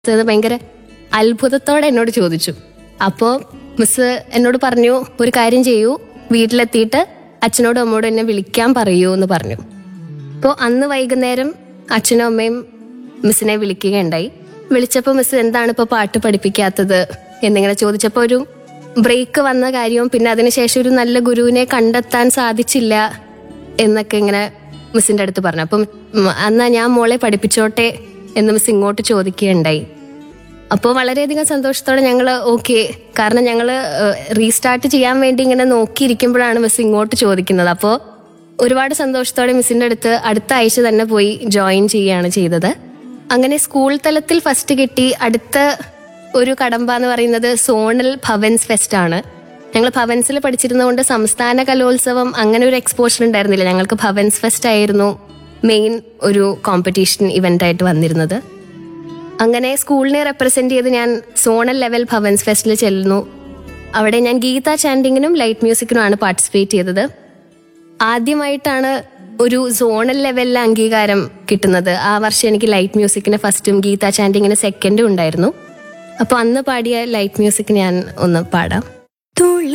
അത് ഭയങ്കര അത്ഭുതത്തോടെ എന്നോട് ചോദിച്ചു അപ്പോൾ മിസ് എന്നോട് പറഞ്ഞു ഒരു കാര്യം ചെയ്യൂ വീട്ടിലെത്തിയിട്ട് അച്ഛനോടും അമ്മോടും എന്നെ വിളിക്കാൻ പറയൂ എന്ന് പറഞ്ഞു അപ്പോൾ അന്ന് വൈകുന്നേരം അച്ഛനും അമ്മയും മിസ്സിനെ വിളിക്കുകയുണ്ടായി വിളിച്ചപ്പോൾ മിസ് എന്താണ് ഇപ്പോൾ പാട്ട് പഠിപ്പിക്കാത്തത് എന്നിങ്ങനെ ചോദിച്ചപ്പോൾ ഒരു ബ്രേക്ക് വന്ന കാര്യവും പിന്നെ അതിനുശേഷം ഒരു നല്ല ഗുരുവിനെ കണ്ടെത്താൻ സാധിച്ചില്ല എന്നൊക്കെ ഇങ്ങനെ മിസ്സിന്റെ അടുത്ത് പറഞ്ഞു അപ്പം ഉം, എന്നാ ഞാൻ മോളെ പഠിപ്പിച്ചോട്ടെ എന്ന് മിസ് ഇങ്ങോട്ട് ചോദിക്കുകയുണ്ടായി അപ്പോൾ വളരെയധികം സന്തോഷത്തോടെ ഞങ്ങൾ ഓക്കെ കാരണം ഞങ്ങൾ റീസ്റ്റാർട്ട് ചെയ്യാൻ വേണ്ടി ഇങ്ങനെ നോക്കിയിരിക്കുമ്പോഴാണ് മിസ് ഇങ്ങോട്ട് ചോദിക്കുന്നത് അപ്പോൾ ഒരുപാട് സന്തോഷത്തോടെ മിസ്സിന്റെ അടുത്ത് അടുത്ത ആഴ്ച തന്നെ പോയി ജോയിൻ ചെയ്യുകയാണ് ചെയ്തത് അങ്ങനെ സ്കൂൾ തലത്തിൽ ഫസ്റ്റ് കിട്ടി അടുത്ത ഒരു കടമ്പ എന്ന് പറയുന്നത് സോണൽ ഭവൻസ് ഫെസ്റ്റ് ആണ് ഞങ്ങൾ ഭവൻസിൽ പഠിച്ചിരുന്നതുകൊണ്ട് സംസ്ഥാന കലോത്സവം അങ്ങനെ ഒരു എക്സ്പോഷർ ഉണ്ടായിരുന്നില്ല ഞങ്ങൾക്ക് ഭവൻസ് ഫെസ്റ്റ് ആയിരുന്നു മെയിൻ ഒരു കോമ്പറ്റീഷൻ ഇവന്റ് ആയിട്ട് വന്നിരുന്നത് അങ്ങനെ സ്കൂളിനെ റെപ്രസെന്റ് ചെയ്ത് ഞാൻ സോണൽ ലെവൽ ഭവൻസ് ഫെസ്റ്റിൽ ചെല്ലുന്നു അവിടെ ഞാൻ ഗീത ചാൻഡിങ്ങിനും ലൈറ്റ് മ്യൂസിക്കിനുമാണ് പാർട്ടിസിപ്പേറ്റ് ചെയ്തത് ആദ്യമായിട്ടാണ് ഒരു സോണൽ ലെവലിലെ അംഗീകാരം കിട്ടുന്നത് ആ വർഷം എനിക്ക് ലൈറ്റ് മ്യൂസിക്കിന് ഫസ്റ്റും ഗീത ചാൻഡിങ്ങിന് സെക്കൻഡും ഉണ്ടായിരുന്നു അപ്പോൾ അന്ന് പാടിയ ലൈറ്റ് മ്യൂസിക് ഞാൻ ഒന്ന് പാടാം